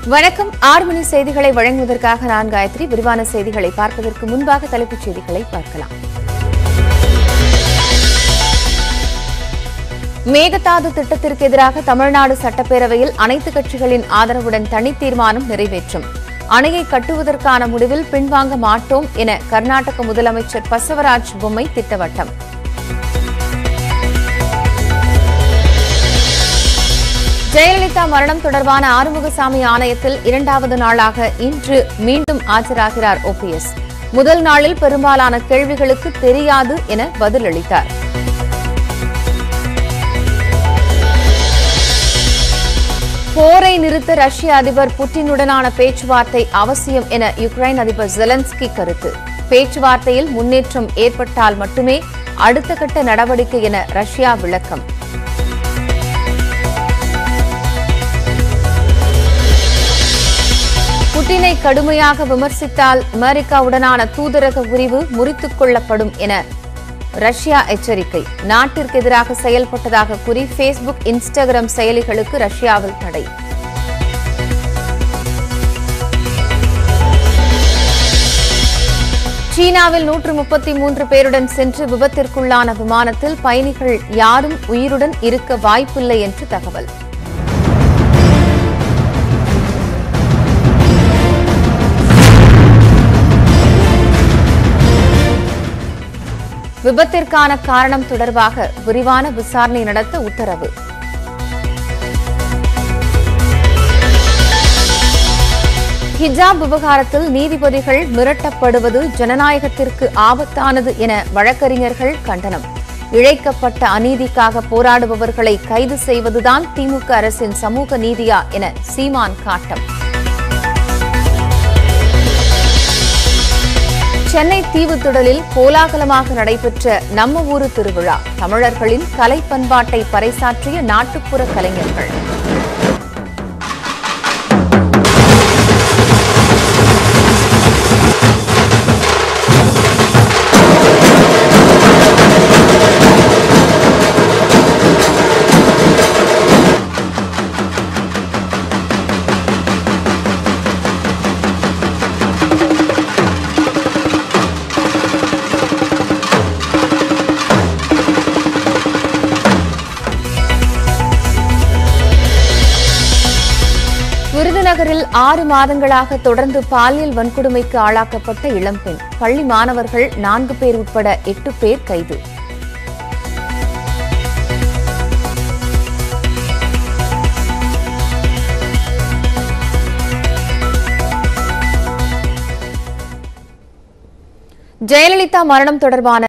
வணக்கம் ஆறு மணி செய்திகளை வழங்குவதற்காக நான் காயத்ரி விரிவான செய்திகளை பார்ப்பதற்கு முன்பாக தலைப்புச் செய்திகளை பார்க்கலாம் மேகதாது திட்டத்திற்கு எதிராக தமிழ்நாடு சட்டப்பேரவையில் அனைத்து கட்சிகளின் ஆதரவுடன் தனி தீர்மானம் நிறைவேற்றும் அணையை கட்டுவதற்கான முடிவில் பின்வாங்க மாட்டோம் என கர்நாடக முதலமைச்சர் பசவராஜ் பொம்மை திட்டவட்டம் ஜெயலலிதா மரணம் தொடர்பான ஆறுமுகசாமி ஆணையத்தில் இரண்டாவது நாளாக இன்று மீண்டும் ஆஜராகிறார் ஓபிஎஸ் முதல் நாளில் பெரும்பாலான கேள்விகளுக்கு தெரியாது என பதிலளித்தார் போரை நிறுத்த ரஷ்ய அதிபர் புட்டினுடனான பேச்சுவார்த்தை அவசியம் என யுக்ரைன் அதிபர் ஜெலன்ஸ்கி கருத்து பேச்சுவார்த்தையில் முன்னேற்றம் ஏற்பட்டால் மட்டுமே அடுத்த கட்ட நடவடிக்கை என ரஷ்யா விளக்கம் புட்டினை கடுமையாக விமர்சித்தால் அமெரிக்காவுடனான தூதரக உரிவு முறித்துக் கொள்ளப்படும் என ரஷ்யா எச்சரிக்கை நாட்டிற்கு எதிராக செயல்பட்டதாக கூறி ஃபேஸ்புக் இன்ஸ்டாகிராம் செயலிகளுக்கு ரஷ்யாவில் தடை சீனாவில் நூற்று முப்பத்தி மூன்று பேருடன் சென்று விபத்திற்குள்ளான விமானத்தில் பயணிகள் யாரும் உயிருடன் இருக்க வாய்ப்பில்லை என்று தகவல் விபத்திற்கான காரணம் தொடர்பாக விரிவான விசாரணை நடத்த உத்தரவு ஹிஜாப் விவகாரத்தில் நீதிபதிகள் மிரட்டப்படுவது ஜனநாயகத்திற்கு ஆபத்தானது என வழக்கறிஞர்கள் கண்டனம் இழைக்கப்பட்ட அநீதிக்காக போராடுபவர்களை கைது செய்வதுதான் திமுக அரசின் சமூக நீதியா என சீமான் காட்டம் சென்னை தீவுத்திடலில் கோலாகலமாக நடைபெற்ற நம்ம ஊரு திருவிழா தமிழர்களின் கலை பண்பாட்டை பறைசாற்றிய நாட்டுப்புற கலைஞர்கள் விருதுநகரில் ஆறு மாதங்களாக தொடர்ந்து பாலியல் வன்கொடுமைக்கு ஆளாக்கப்பட்ட இளம்பெண் பள்ளி மாணவர்கள் நான்கு பேர் உட்பட எட்டு பேர் கைது ஜெயலலிதா மரணம் தொடர்பான